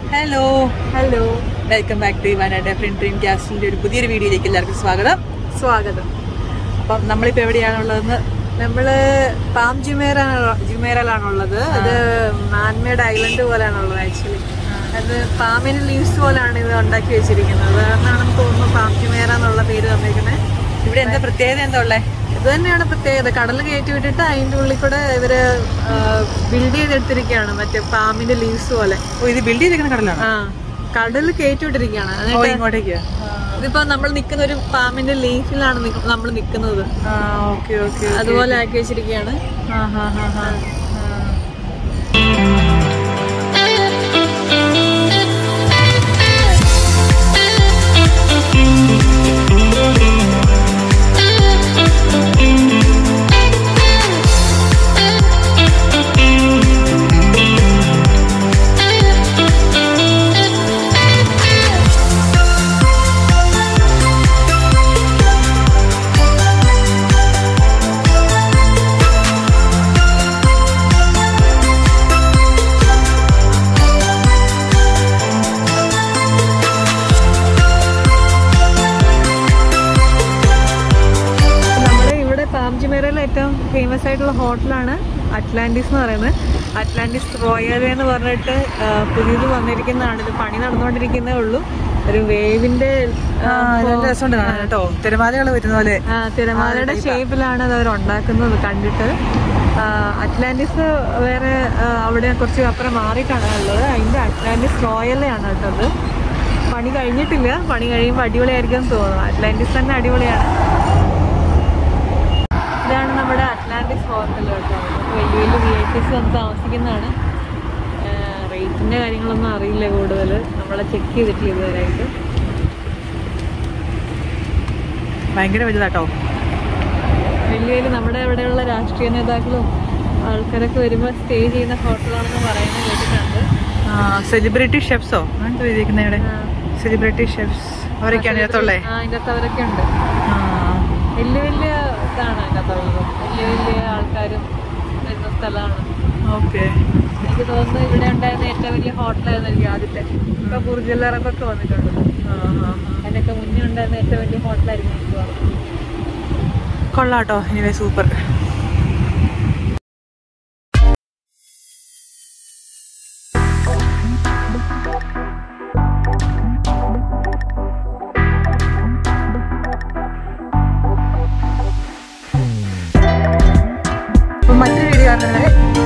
hello hello welcome back to Wayanad friend dream ക്യാസ്റ്റിന്റെ ഒരു പുതിയൊരു വീഡിയോയിലേക്ക് എല്ലാവർക്കും സ്വാഗതം സ്വാഗതം അപ്പം നമ്മളിപ്പോൾ എവിടെയാണുള്ളതെന്ന് നമ്മള് പാം ജുമേറാണ് ജുമേറയിലാണുള്ളത് അത് മാൻമേഡ് ഐലൻഡ് പോലെയാണുള്ളത് ആക്ച്വലി അത് പാമിന് ലീവ്സ് പോലെയാണ് ഇത് ഉണ്ടാക്കി വെച്ചിരിക്കുന്നത് അതുകൊണ്ടാണെന്ന് തോന്നുന്നു പാം ജുമേറ എന്നുള്ള പേര് തന്നിരിക്കുന്നത് ഇവിടെ എന്താ പ്രത്യേകത എന്താ ഉള്ളേ ഇത് തന്നെയാണ് പ്രത്യേകത കടൽ കയറ്റി വിട്ടിട്ട് അതിൻ്റെ ഉള്ളിൽ കൂടെ ഇവര് ബിൽഡ് ചെയ്തെടുത്തിരിക്കുകയാണ് മറ്റേ പാമ്പിന്റെ ലീവ്സ് പോലെ ഓ ഇത് ബിൽഡ് ചെയ്തിരിക്കുന്ന കടലാണ് ആ കടൽ കയറ്റി വിട്ടിരിക്കുകയാണ് ഓ എന്നിട്ട് ഇങ്ങോട്ടേക്ക് ഇതിപ്പോ നമ്മൾ നിൽക്കുന്ന ഒരു പാമ്പിന്റെ ലീഫിലാണ് നമ്മൾ നിൽക്കുന്നത് ആ ഓക്കെ ഓക്കെ അതുപോലെ ആക്കി വെച്ചിരിക്കുകയാണ് ആ ഹാ ഹാ ഹാ നമ്മുടെ ഇവിടെ പാംജിമേരയിലെ ഏറ്റവും ഫേമസ് ആയിട്ടുള്ള ഹോട്ടലാണ് അറ്റ്ലാന്റിസ് എന്ന് പറയുന്നത് അറ്റ്ലാന്റിസ് റോയൽ എന്ന് പറഞ്ഞിട്ട് ആ, പുതിയത് വന്നിരിക്കുന്നതാണ് ഇത് പണി നടന്നുകൊണ്ടിരിക്കുന്നേ ഉള്ളൂ ഒരു വേവിന്റെ ആ നല്ല രസമുണ്ട് കാണാൻ കേട്ടോ തിരമാലകൾ വരുന്ന പോലെ ആ, തിരമാലയുടെ ഷേപ്പിലാണ് അത് അവർ ഉണ്ടാക്കുന്നത് കണ്ടിട്ട് ആ, അറ്റ്ലാന്റിസ് വേറെ ആ, അവിടെ കുറച്ച് അപ്പുറം മാറിയിട്ടാണ് ഉള്ളത് അതിന്റെ അറ്റ്ലാന്റിസ് റോയലാണ് കേട്ടോ അത് പണി കഴിഞ്ഞിട്ടില്ല പണി കഴിയുമ്പോൾ അടിപൊളിയായിരിക്കും എന്ന് തോന്നുന്നു അറ്റ്ലാന്റിസ് തന്നെ അടിപൊളിയാണ് ഇതാണ് നമ്മുടെ അറ്റ്ലാന്റിസ് ഹോട്ടൽ കേട്ടോ നമുക്ക് വലിയ വലിയ വി ഐ പിസ് വന്ന് താമസിക്കുന്നതാണ് റേറ്റിന്റെ കാര്യങ്ങളൊന്നും അറിയില്ല കൂടുതൽ നമ്മളെ ചെക്ക് ചെയ്തിട്ടില്ല ഇതുവരെയായിട്ട് ഭയങ്കര വലുതാട്ടോ വലിയ വലിയ നമ്മുടെ ഇവിടെയുള്ള രാഷ്ട്രീയ നേതാക്കളും ആൾക്കാരൊക്കെ വരുമ്പോൾ സ്റ്റേ ചെയ്യുന്ന ഹോട്ടലാണെന്ന് പറയുന്നത് കേട്ടിട്ടുണ്ട് സെലിബ്രിറ്റി ഷെഫ്സോ എന്താ എഴുതിയിരിക്കുന്നത് ഇവിടെ സെലിബ്രിറ്റി ഷെഫ്സ് അവരൊക്കെയാണ് ഇതിനകത്തുള്ളേ ആ അതിൻ്റെ അകത്ത് അവരൊക്കെ ഉണ്ട് ആ വലിയ വലിയ ഇതാണ് അതിൻ്റെ അകത്തുള്ളത് വലിയ വലിയ ആൾക്കാരും വരുന്ന സ്ഥലമാണ് ഓക്കെ എനിക്ക് തോന്നുന്നു ഇവിടെ ഉണ്ടായിരുന്ന ഏറ്റവും വലിയ ഹോട്ടലായിരുന്നു എനിക്ക് ആദ്യത്തെ ഇപ്പൊ ബുർജൽ അറബൊക്കെ വന്നിട്ടുണ്ട് അതിനൊക്കെ മുന്നേ ഉണ്ടായിരുന്ന ഏറ്റവും വലിയ ഹോട്ടലായിരുന്നു എനിക്ക് തോന്നുന്നു കൊള്ളാട്ടോ എനിവേ സൂപ്പർ അപ്പം മറ്റൊരു വീഡിയോ കാണുന്നവരെ